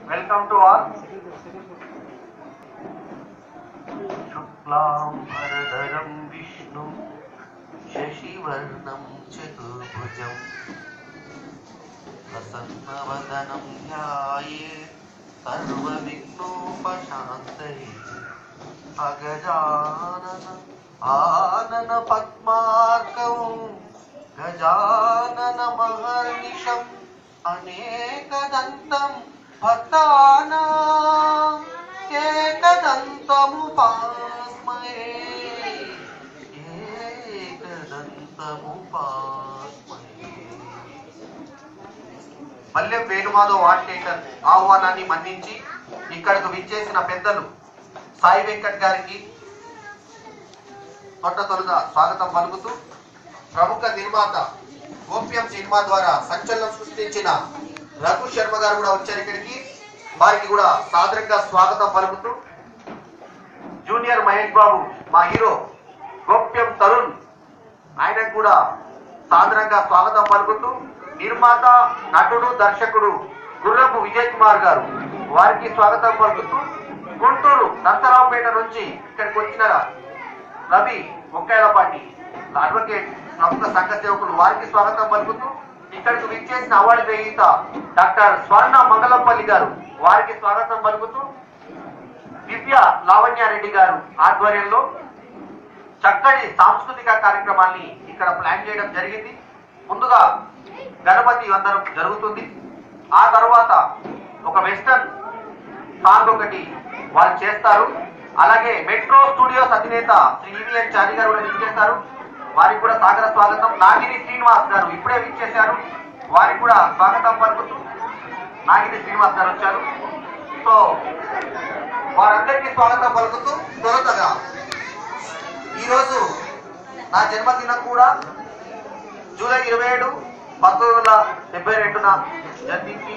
Welcome to all. శుక్లాం వరదరం విష్ణు శశివర్ణం చతుర్భుజం ప్రసన్నవదనం ధ్యాయే సర్వవిఘ్నోపశాంతయే అగజానన ఆనన పద్మార్కం గజానన మహర్నిశం అనేకదంతం భక్తానాం ఏకదంతముపాస్మయే ఏకదంతముపాస్మయే మల్లెం వేణుమాధవ్ వాల్టేకర్ ఆహ్వానాన్ని మన్నించి ఇక్కడకు విచ్చేసిన పెద్దలు సాయి వెంకట్ గారికి తొట్ట తొలుగా స్వాగతం పలుకుతూ ప్రముఖ నిర్మాత గోప్యం సినిమా ద్వారా సంచలనం సృష్టించిన రఘు శర్మ గారు కూడా వచ్చారు ఇక్కడికి వారికి కూడా సాదరంగా స్వాగతం పలుకుతూ జూనియర్ మహేష్ బాబు మా హీరో గోప్యం తరుణ్ ఆయనకు కూడా సాదరంగా స్వాగతం పలుకుతూ నిర్మాత నటుడు దర్శకుడు గుర్రపు విజయ్ కుమార్ గారు వారికి స్వాగతం పలుకుతూ గుంటూరు నరసరావుపేట నుంచి ఇక్కడికి వచ్చిన రవి ఒక్కేలపాటి అడ్వకేట్ ప్రముఖ సంఘ సేవకులు వారికి స్వాగతం పలుకుతూ ఇక్కడికి విచ్చేసిన అవార్డు గ్రహీత డాక్టర్ స్వర్ణ మంగళంపల్లి గారు వారికి స్వాగతం పలుకుతూ దివ్య లావణ్యారెడ్డి గారు ఆధ్వర్యంలో చక్కటి సాంస్కృతిక కార్యక్రమాన్ని ఇక్కడ ప్లాన్ చేయడం జరిగింది ముందుగా గణపతి వందనం జరుగుతుంది ఆ తర్వాత ఒక వెస్టర్న్ సాంగ్ ఒకటి వాళ్ళు చేస్తారు అలాగే మెట్రో స్టూడియోస్ అధినేత శ్రీ ఈవీఎన్ చారి గారు కూడా విచ్చేస్తారు వారికి కూడా సాగర స్వాగతం నాగిరి శ్రీనివాస్ గారు ఇప్పుడే విచ్చేశారు వారికి కూడా స్వాగతం పలుకుతూ నాగిరి శ్రీనివాస్ గారు వచ్చారు సో వారందరికీ స్వాగతం పలుకుతూ తొలుతగా ఈరోజు నా జన్మదినం కూడా జూలై ఇరవై ఏడు పంతొమ్మిది వందల డెబ్బై రెండున జన్మించి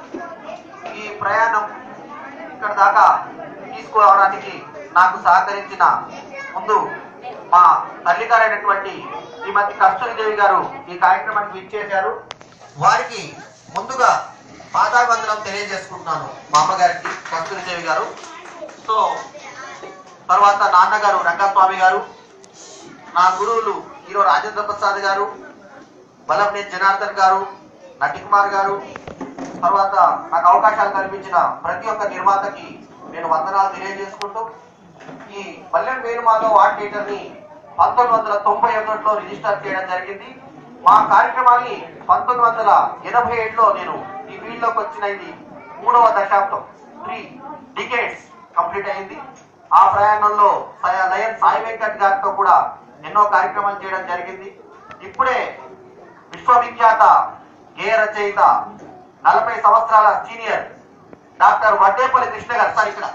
ఈ ప్రయాణం ఇక్కడ దాకా తీసుకురావడానికి నాకు సహకరించిన ముందు మా తల్లిగారైనటువంటి శ్రీమతి కస్తూరిదేవి గారు ఈ కార్యక్రమానికి విచ్చేశారు వారికి ముందుగా పాదాభివందనం తెలియజేసుకుంటున్నాను మా అమ్మగారికి కస్తూరిదేవి గారు సో తర్వాత నాన్నగారు రంగస్వామి గారు నా గురువులు హీరో రాజేంద్ర ప్రసాద్ గారు బలంనేని జనార్దన్ గారు నటికుమార్ గారు తర్వాత నాకు అవకాశాలు కల్పించిన ప్రతి ఒక్క నిర్మాతకి నేను వందనాలు తెలియజేసుకుంటూ ఈ పల్లెం వేణుమాధవ్ ఆర్ట్ థియేటర్ ని పంతొమ్మిది వందల తొంభై ఒకటిలో రిజిస్టర్ చేయడం జరిగింది మా కార్యక్రమాన్ని పంతొమ్మిది వందల ఎనభై ఏడులో నేను ఈ ఫీల్డ్ లోకి వచ్చిన ఇది మూడవ దశాబ్దం త్రీ డికేట్స్ కంప్లీట్ అయింది ఆ ప్రయాణంలో సయ- లయన్ సాయి వెంకట్ గారితో కూడా ఎన్నో కార్యక్రమాలు చేయడం జరిగింది ఇప్పుడే విశ్వవిఖ్యాత గేయ రచయిత నలభై సంవత్సరాల సీనియర్ డాక్టర్ వడ్డేపల్లి కృష్ణ గారు సార్ ఇక్కడ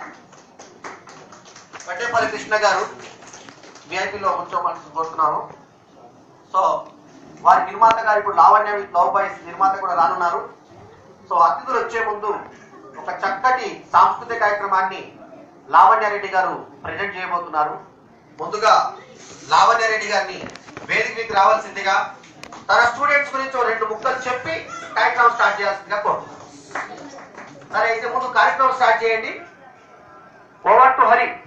వడ్డేపల్లి కృష్ణ గారు విఐపిలో కూర్చోమని కోరుతున్నాను సో వారి నిర్మాత గారు ఇప్పుడు లావణ్య విత్ లవ్ బాయ్స్ నిర్మాత కూడా రానున్నారు సో అతిథులు వచ్చే ముందు ఒక చక్కటి సాంస్కృతిక కార్యక్రమాన్ని లావణ్యారెడ్డి గారు ప్రజెంట్ చేయబోతున్నారు ముందుగా లావణ్యారెడ్డి గారిని వేదికకి రావాల్సిందిగా తన స్టూడెంట్స్ గురించి ఓ రెండు ముక్కలు చెప్పి కార్యక్రమం స్టార్ట్ చేయాల్సిందిగా కోరుతున్నాను సరే అయితే ముందు కార్యక్రమం స్టార్ట్ చేయండి ఓవర్ టు హరి